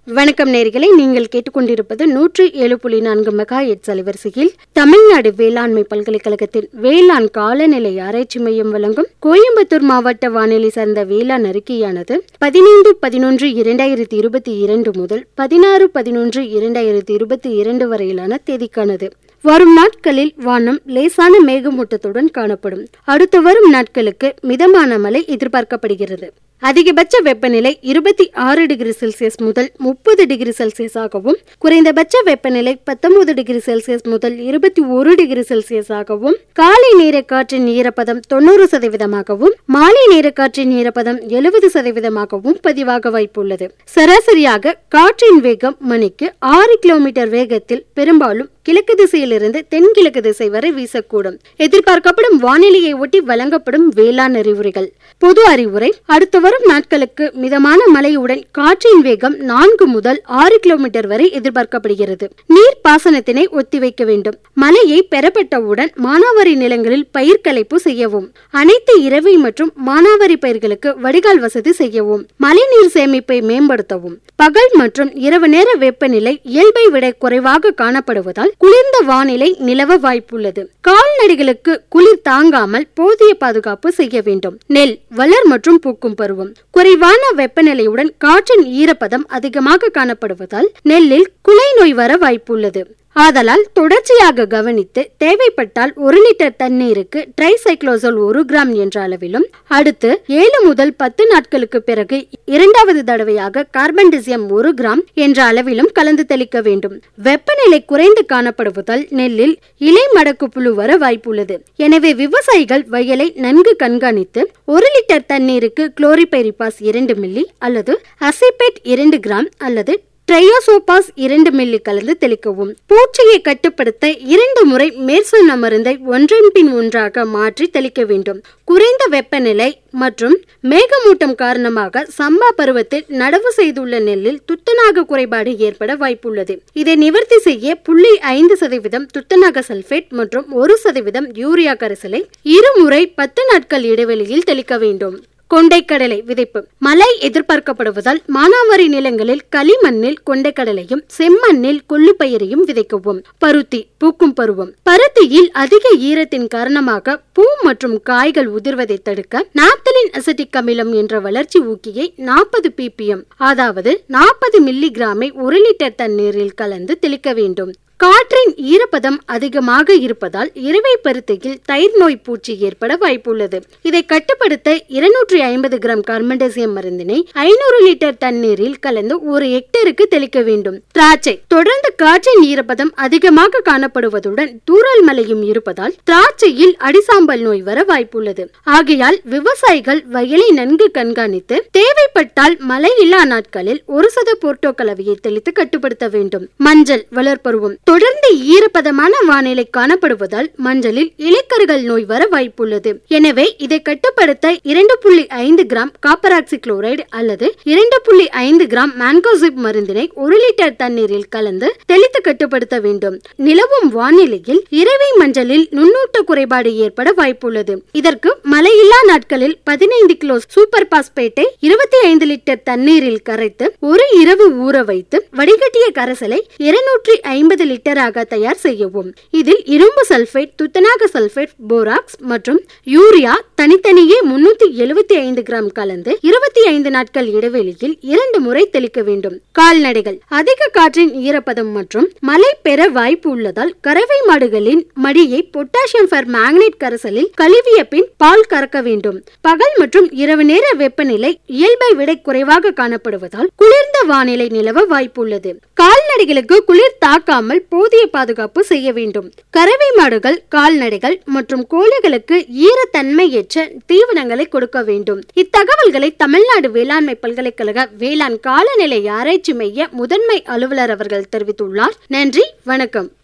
வணக்கம் நேர்களை நீங்கள் கேட்டுக்கொண்டிருப்பது நூற்று ஏழு புள்ளி நான்கு மெகா எட்ஸ் அலைவரிசையில் தமிழ்நாடு வேளாண்மை பல்கலைக்கழகத்தின் வேளாண் காலநிலை ஆராய்ச்சி மையம் வழங்கும் கோயம்புத்தூர் மாவட்ட வானிலை சார்ந்த வேளாண் அறிக்கையானது பதினைந்து பதினொன்று இரண்டாயிரத்தி இருபத்தி இரண்டு முதல் பதினாறு பதினொன்று இரண்டாயிரத்தி இருபத்தி இரண்டு வரையிலான தேதிக்கானது வரும் நாட்களில் வானம் லேசான மேகமூட்டத்துடன் காணப்படும் அடுத்து வரும் நாட்களுக்கு மிதமான மழை எதிர்பார்க்கப்படுகிறது அதிகபட்ச வெப்பநிலை இருபத்தி ஆறு டிகிரி செல்சியஸ் முதல் முப்பது டிகிரி செல்சியஸ் ஆகவும் குறைந்தபட்ச வெப்பநிலை பத்தொன்பது டிகிரி செல்சியஸ் முதல் இருபத்தி ஒரு டிகிரி செல்சியஸ் ஆகவும் காலை நேர காற்றின் ஈரப்பதம் தொண்ணூறு சதவீதமாகவும் மாலை நேர காற்றின் ஈரப்பதம் எழுபது சதவீதமாகவும் பதிவாக வாய்ப்புள்ளது சராசரியாக காற்றின் வேகம் மணிக்கு ஆறு கிலோமீட்டர் வேகத்தில் பெரும்பாலும் கிழக்கு திசையிலிருந்து தென்கிழக்கு திசை வரை வீசக்கூடும் எதிர்பார்க்கப்படும் வானிலையை ஒட்டி வழங்கப்படும் வேளாண் அறிவுரைகள் பொது அறிவுரை அடுத்து வரும் நாட்களுக்கு மிதமான மழையுடன் காற்றின் வேகம் நான்கு முதல் ஆறு கிலோமீட்டர் வரை எதிர்பார்க்கப்படுகிறது நீர் பாசனத்தினை ஒத்திவைக்க வேண்டும் மழையை பெறப்பட்டவுடன் மானாவாரி நிலங்களில் பயிர் கலைப்பு செய்யவும் அனைத்து இரவை மற்றும் மானாவாரி பயிர்களுக்கு வடிகால் வசதி செய்யவும் மழைநீர் சேமிப்பை மேம்படுத்தவும் பகல் மற்றும் இரவு நேர வெப்பநிலை இயல்பை விட குறைவாக காணப்படுவதால் குளிர்ந்த வானிலை நிலவ வாய்ப்புள்ளது கால்நடைகளுக்கு குளிர் தாங்காமல் போதிய பாதுகாப்பு செய்ய வேண்டும் நெல் வளர் மற்றும் பூக்கும் பருவம் குறைவான வெப்பநிலையுடன் காற்றின் ஈரப்பதம் அதிகமாக காணப்படுவதால் நெல்லில் குலை நோய் வர வாய்ப்புள்ளது ஆதலால் தொடர்ச்சியாக கவனித்து தேவைப்பட்டால் ஒரு லிட்டர் தண்ணீருக்கு ட்ரைசைக்ளோசோல் ஒரு கிராம் என்ற அளவிலும் அடுத்து ஏழு முதல் பத்து நாட்களுக்கு பிறகு இரண்டாவது தடவையாக கார்பன்டிசியம் ஒரு கிராம் என்ற அளவிலும் கலந்து தெளிக்க வேண்டும் வெப்பநிலை குறைந்து காணப்படுவதால் நெல்லில் இலை மடக்கு புழு வர வாய்ப்புள்ளது எனவே விவசாயிகள் வயலை நன்கு கண்காணித்து ஒரு லிட்டர் தண்ணீருக்கு குளோரிபைரிபாஸ் இரண்டு மில்லி அல்லது அசிபேட் இரண்டு கிராம் அல்லது ட்ரையோசோபாஸ் இரண்டு மில்லி கலந்து தெளிக்கவும் பூச்சியை கட்டுப்படுத்த இரண்டு முறை மேற்சொன்ன மருந்தை ஒன்றன் பின் ஒன்றாக மாற்றி தெளிக்க வேண்டும் குறைந்த வெப்பநிலை மற்றும் மேகமூட்டம் காரணமாக சம்பா பருவத்தில் நடவு செய்துள்ள நெல்லில் துத்தநாக குறைபாடு ஏற்பட வாய்ப்புள்ளது இதை நிவர்த்தி செய்ய புள்ளி ஐந்து சதவீதம் துத்தநாக சல்பேட் மற்றும் ஒரு சதவீதம் யூரியா கரைசலை இருமுறை பத்து நாட்கள் இடைவெளியில் தெளிக்க வேண்டும் கொண்டைக்கடலை விதைப்பு மழை எதிர்பார்க்கப்படுவதால் மானாவாரி நிலங்களில் களிமண்ணில் கொண்டைக்கடலையும் செம்மண்ணில் கொள்ளுப்பயிரையும் விதைக்கவும் பருத்தி பூக்கும் பருவம் பருத்தியில் அதிக ஈரத்தின் காரணமாக பூ மற்றும் காய்கள் உதிர்வதை தடுக்க நாப்தலின் அசட்டிக் அமிலம் என்ற வளர்ச்சி ஊக்கியை நாற்பது பிபிஎம் அதாவது நாற்பது மில்லி கிராமை ஒரு லிட்டர் தண்ணீரில் கலந்து தெளிக்க வேண்டும் காற்றின் ஈரப்பதம் அதிகமாக இருப்பதால் இருவை பருத்தியில் தயிர் நோய் பூச்சி ஏற்பட வாய்ப்புள்ளது இதை கட்டுப்படுத்த இருநூற்றி ஐம்பது கிராம் கார்பன்டசியம் மருந்தினை ஐநூறு லிட்டர் தண்ணீரில் கலந்து ஒரு ஹெக்டருக்கு தெளிக்க வேண்டும் திராட்சை தொடர்ந்து காற்றின் ஈரப்பதம் அதிகமாக காணப்படுவதுடன் தூறல் மழையும் இருப்பதால் திராட்சையில் அடிசாம்பல் நோய் வர வாய்ப்புள்ளது ஆகையால் விவசாயிகள் வயலை நன்கு கண்காணித்து தேவைப்பட்டால் மழை இல்லா நாட்களில் ஒரு சத போர்ட்டோ கலவையை தெளித்து கட்டுப்படுத்த வேண்டும் மஞ்சள் வளர்ப்பருவம் தொடர்ந்து ஈரப்பதமான வானிலை காணப்படுவதால் மஞ்சளில் இலைக்கருகள் நோய் வர வாய்ப்புள்ளது எனவே இதை கட்டுப்படுத்த இரண்டு புள்ளி ஐந்து கிராம் காப்பராக்சி குளோரைடு அல்லது இரண்டு புள்ளி ஐந்து கிராம் மேன்கோசிப் மருந்தினை ஒரு லிட்டர் தண்ணீரில் கலந்து தெளித்து கட்டுப்படுத்த வேண்டும் நிலவும் வானிலையில் இரவை மஞ்சளில் நுண்ணூட்ட குறைபாடு ஏற்பட வாய்ப்புள்ளது இதற்கு மழையில்லா நாட்களில் பதினைந்து கிலோ சூப்பர் பாஸ்பேட்டை இருபத்தி ஐந்து லிட்டர் தண்ணீரில் கரைத்து ஒரு இரவு ஊற வைத்து வடிகட்டிய கரைசலை இருநூற்றி ஐம்பது லிட்டராக தயார் செய்யவும் இதில் இரும்பு சல்பேட் துத்தநாக சல்பேட் போராக்ஸ் மற்றும் யூரியா தனித்தனியே முன்னூத்தி எழுபத்தி ஐந்து கிராம் கலந்து இருபத்தி ஐந்து நாட்கள் இடைவெளியில் இரண்டு முறை தெளிக்க வேண்டும் கால்நடைகள் அதிக காற்றின் ஈரப்பதம் மற்றும் மழை பெற வாய்ப்பு உள்ளதால் கறவை மாடுகளின் மடியை பொட்டாசியம் ஃபர் மேக்னேட் கரைசலில் கழுவிய பின் பால் கறக்க வேண்டும் பகல் மற்றும் இரவு நேர வெப்பநிலை இயல்பை விட குறைவாக காணப்படுவதால் குளிர்ந்த வானிலை நிலவ வாய்ப்புள்ளது கால்நடைகளுக்கு குளிர் தாக்காமல் போதிய பாதுகாப்பு செய்ய வேண்டும் கறவை மாடுகள் கால்நடைகள் மற்றும் கோழிகளுக்கு ஈரத்தன்மையற்ற தீவனங்களை கொடுக்க வேண்டும் இத்தகவல்களை தமிழ்நாடு வேளாண்மை பல்கலைக்கழக வேளாண் காலநிலை ஆராய்ச்சி மைய முதன்மை அலுவலர் அவர்கள் தெரிவித்துள்ளார் நன்றி வணக்கம்